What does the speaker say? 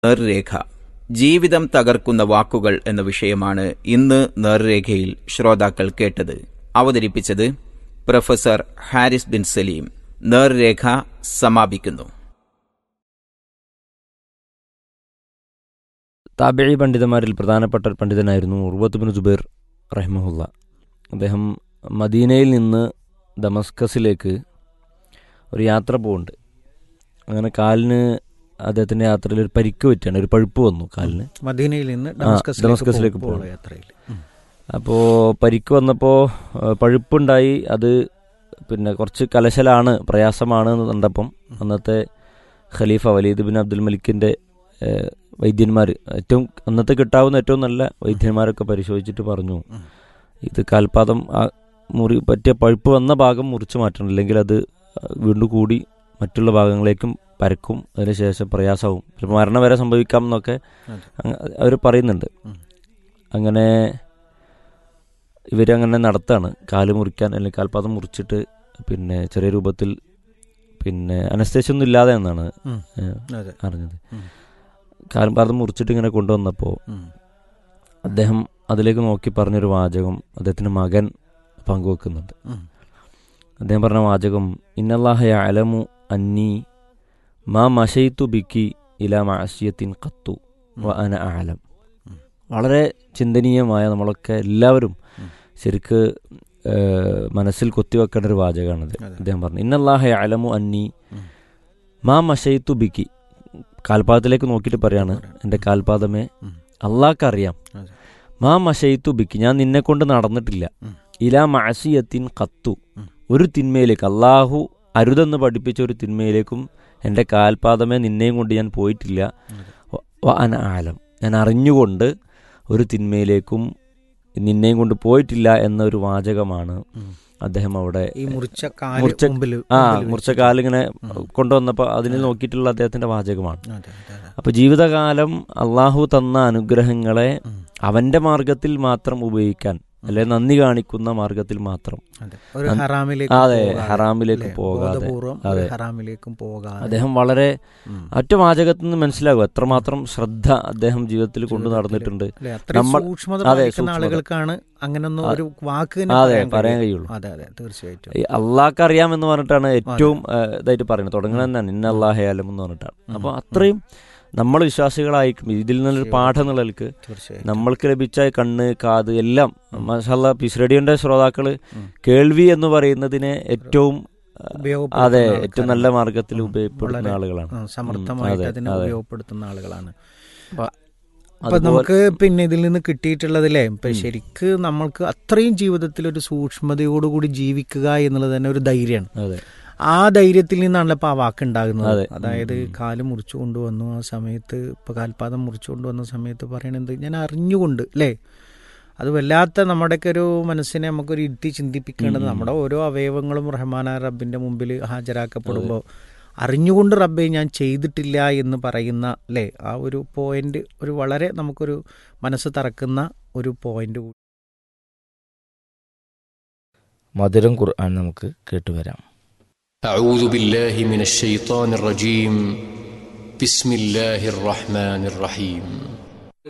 നേർരേഖ ജീവിതം തകർക്കുന്ന വാക്കുകൾ എന്ന വിഷയമാണ് ഇന്ന് നേർരേഖയിൽ ശ്രോതാക്കൾ കേട്ടത് അവതരിപ്പിച്ചത് പ്രൊഫസർ ഹാരിസ് ബിൻ സലീം നേർരേഖ സമാപിക്കുന്നു താബിഴി പണ്ഡിതന്മാരിൽ പ്രധാനപ്പെട്ട ഒരു പണ്ഡിതനായിരുന്നു ഉർവത്ത് ബിൻ ജുബൈർ റഹ്മഹുല്ല അദ്ദേഹം മദീനയിൽ നിന്ന് ദമസ്കസിലേക്ക് ഒരു യാത്ര പോകുന്നുണ്ട് അങ്ങനെ കാലിന് അദ്ദേഹത്തിൻ്റെ യാത്രയിൽ ഒരു പരിക്ക് പറ്റിയാണ് ഒരു പഴുപ്പ് വന്നു കാലിന് മദീനയിൽ നിന്ന് ഡമസ്കസിലേക്ക് ഡമസ്കസിലേക്ക് പോകും. പോകുന്ന യാത്രയിൽ ഉം. അപ്പോൾ പരിക്ക് വന്നപ്പോൾ പഴുപ്പുണ്ടായി അത് പിന്നെ കുറച്ച് കലശലാണ് പ്രയാസമാണ് എന്ന് കണ്ടപ്പം അന്നത്തെ ഖലീഫ വലീദ് ബിൻ അബ്ദുൽ മലിക്കിൻ്റെ വൈദ്യന്മാർ ഏറ്റവും അന്നത്തെ കിട്ടാവുന്ന ഏറ്റവും നല്ല വൈദ്യന്മാരൊക്കെ പരിശോധിച്ചിട്ട് പറഞ്ഞു ഉം. ഇത് കാൽപാദം ആ മുറി പറ്റിയ പഴുപ്പ് വന്ന ഭാഗം മുറിച്ച് മാറ്റണം അല്ലെങ്കിൽ അത് വീണ്ടും കൂടി മറ്റുള്ള ഭാഗങ്ങളിലേക്കും പരക്കും അതിനുശേഷം പ്രയാസമാവും ചിലപ്പോൾ മരണം വരെ സംഭവിക്കാം എന്നൊക്കെ അതെ. അവർ പറയുന്നുണ്ട് ഉം. അങ്ങനെ ഇവരങ്ങനെ നടത്താണ് കാല് മുറിക്കാൻ അല്ലെങ്കിൽ കാൽപാദം മുറിച്ചിട്ട് പിന്നെ ചെറിയ രൂപത്തിൽ പിന്നെ അനസ്തേഷ്യ ഒന്നും ഇല്ലാതെ എന്നാണ് ഉം. ഏഹ്, അതെ അറിഞ്ഞത് ഉം. കാൽപാദം മുറിച്ചിട്ട് ഇങ്ങനെ കൊണ്ടുവന്നപ്പോൾ ഉം. അദ്ദേഹം അതിലേക്ക് നോക്കി പറഞ്ഞൊരു വാചകം അദ്ദേഹത്തിൻ്റെ മകൻ പങ്കുവെക്കുന്നുണ്ട് ഉം. അദ്ദേഹം പറഞ്ഞ വാചകം ഇന്നല്ലാഹ അലമു അന്നി മാ മഷയിത്തു ബിക്കി ഇല മാസിയത്തിൻ കത്തു വ അന ആലം ഉം. വളരെ ചിന്തനീയമായ നമ്മളൊക്കെ എല്ലാവരും ഉം. ശരിക്ക് ഏഹ്, മനസ്സിൽ കൊത്തിവെക്കേണ്ട ഒരു വാചകമാണത് അതെ. അദ്ദേഹം പറഞ്ഞു ഇന്നല്ലാഹ അലമു അന്നി ഉം. മാ മഷയിത്തു ബിക്കി കാൽപാദത്തിലേക്ക് നോക്കിയിട്ട് പറയാണ് പറയാണ്. എൻ്റെ കാൽപാദമേ ഉം. അള്ളാഹ്ക്കറിയാം അതെ. മാ മഷയിത്തു ബിക്കി ഞാൻ നിന്നെ കൊണ്ട് നടന്നിട്ടില്ല ഉം. ഇലാ മാസിയത്തിൻ കത്തു ഉം. ഒരു തിന്മയിലേക്ക് അള്ളാഹു അരുതെന്ന് പഠിപ്പിച്ച ഒരു തിന്മയിലേക്കും എൻ്റെ കാൽപാദമേ നിന്നെയും കൊണ്ട് ഞാൻ പോയിട്ടില്ല അതെ. വ- വ അന ആലം ഞാൻ അറിഞ്ഞുകൊണ്ട് ഒരു തിന്മയിലേക്കും നിന്നെയും കൊണ്ട് പോയിട്ടില്ല എന്നൊരു വാചകമാണ് ഉം. അദ്ദേഹം അവിടെ ഈ മുറിച്ച കാല് മുറിച്ച- മുമ്പിൽ ആ മുമ്പിൽ മുറിച്ച വെച്ചിട്ട്. കാലിങ്ങനെ ഉം. കൊണ്ടുവന്നപ്പോൾ അതിന് നോക്കിയിട്ടുള്ള അദ്ദേഹത്തിന്റെ വാചകമാണ് അതെ, അതെ, അതെ. അപ്പൊ ജീവിതകാലം അള്ളാഹു തന്ന അനുഗ്രഹങ്ങളെ ഉം. അവന്റെ മാർഗത്തിൽ മാത്രം ഉപയോഗിക്കാൻ അല്ലെ നന്ദി കാണിക്കുന്ന മാർഗത്തിൽ മാത്രം അതെ. ഒരു അൻ- ഹറാമിലേക്ക് അതെ പോകാതെ, ഹറാമിലേക്ക് അല്ലേ? പോകാതെ ബോധപൂർവം ഒരു അതെ. ഹറാമിലേക്കും പോകാതെ അദ്ദേഹം വളരെ ഉം. ഒറ്റ വാചകത്തിൽ നിന്ന് മനസ്സിലാകും എത്രമാത്രം ശ്രദ്ധ അദ്ദേഹം ജീവിതത്തിൽ കൊണ്ടു ജീവിതത്തില് നടന്നിട്ടുണ്ട് അല്ലേ? അത്രയും നമ്മൾ- സൂക്ഷ്മത അതെ, പാലിക്കുന്ന സൂക്ഷ്മത. ആളുകൾക്കാണ് അങ്ങനൊന്നും ആ. ഒരു വാക്ക് തന്നെ അതെ പറയാൻ പറയാൻ കഴിയും. കഴിയുള്ളൂ അതെ അതെ തീർച്ചയായിട്ടും ഈ അള്ളാഹ്ക്ക് അറിയാമെന്ന് പറഞ്ഞിട്ടാണ് ഏറ്റവും ആ, ഇതായിട്ട് പറയുന്നത് തുടങ്ങുന്നത് തന്നെയാണ് ഇന്ന അള്ളാഹയാലും എന്ന് പറഞ്ഞിട്ടാണ് ഉം. അപ്പോൾ അത്രയും നമ്മൾ വിശ്വാസികളായിരിക്കും ഇതിൽ നിന്നൊരു പാഠം എന്നുള്ള നിലക്ക് തീർച്ചയായിട്ടും നമ്മൾക്ക് ലഭിച്ച കണ്ണ് കാത് എല്ലാം മഷാല്ല പിസ്രഡിയുടെ ശ്രോതാക്കള് ഉം. കേൾവി എന്ന് പറയുന്നതിനെ ഏറ്റവും ആ, ഉപയോഗപ്പെടുത്തുന്ന അതെ ആൾക്കാരാണ്. ഏറ്റവും നല്ല മാർഗത്തിൽ ഉം. ഉപയോഗപ്പെടുത്തുന്ന വളരെ, ആളുകളാണ് ആ, സമർത്ഥമായിട്ട് അതെ, അതിനെ അതെ. ഉപയോഗപ്പെടുത്തുന്ന ആളുകളാണ് അപ്പൊ അപ്പൊ അതുപോലെ- നമുക്ക് പിന്നെ ഇതിൽ നിന്ന് കിട്ടിയിട്ടുള്ളതില്ലേ ഇപ്പൊ ഉം. ശരിക്ക് നമ്മൾക്ക് അത്രയും ജീവിതത്തിൽ ഒരു സൂക്ഷ്മതയോടുകൂടി ജീവിക്കുക എന്നുള്ളത് തന്നെ ഒരു ധൈര്യമാണ് അതെ ആ ധൈര്യത്തിൽ നിന്നാണല്ലോ ഇപ്പൊ ആ വാക്ക് ഉണ്ടാകുന്നത് അതെ. അതായത് ഉം, ഉം. കാല് മുറിച്ചു കൊണ്ടുവന്നു ആ സമയത്ത് ഇപ്പൊ കാൽപാദം മുറിച്ചു കൊണ്ടുവന്ന സമയത്ത് പറയണത് ഞാൻ അറിഞ്ഞുകൊണ്ട് അല്ലേ അത് വല്ലാത്ത നമ്മുടെയൊക്കെ ഒരു മനസ്സിനെ നമുക്കൊരു ഇരുത്തി ചിന്തിപ്പിക്കേണ്ടത് ഉം, ഉം. നമ്മുടെ ഓരോ അവയവങ്ങളും റഹ്മാന റബ്ബിന്റെ മുമ്പിൽ ഹാജരാക്കപ്പെടുമ്പോൾ അറിഞ്ഞുകൊണ്ട് റബ്ബെ ഞാൻ ചെയ്തിട്ടില്ല എന്ന് പറയുന്ന അല്ലേ ആ ഒരു പോയിന്റ് ഒരു വളരെ നമുക്കൊരു മനസ്സ് തറക്കുന്ന ഒരു പോയിന്റ് മധുരം ഖുർആൻ നമുക്ക് കേട്ടുവരാം أعوذ بالله من الشيطان الرجيم بسم الله الرحمن الرحيم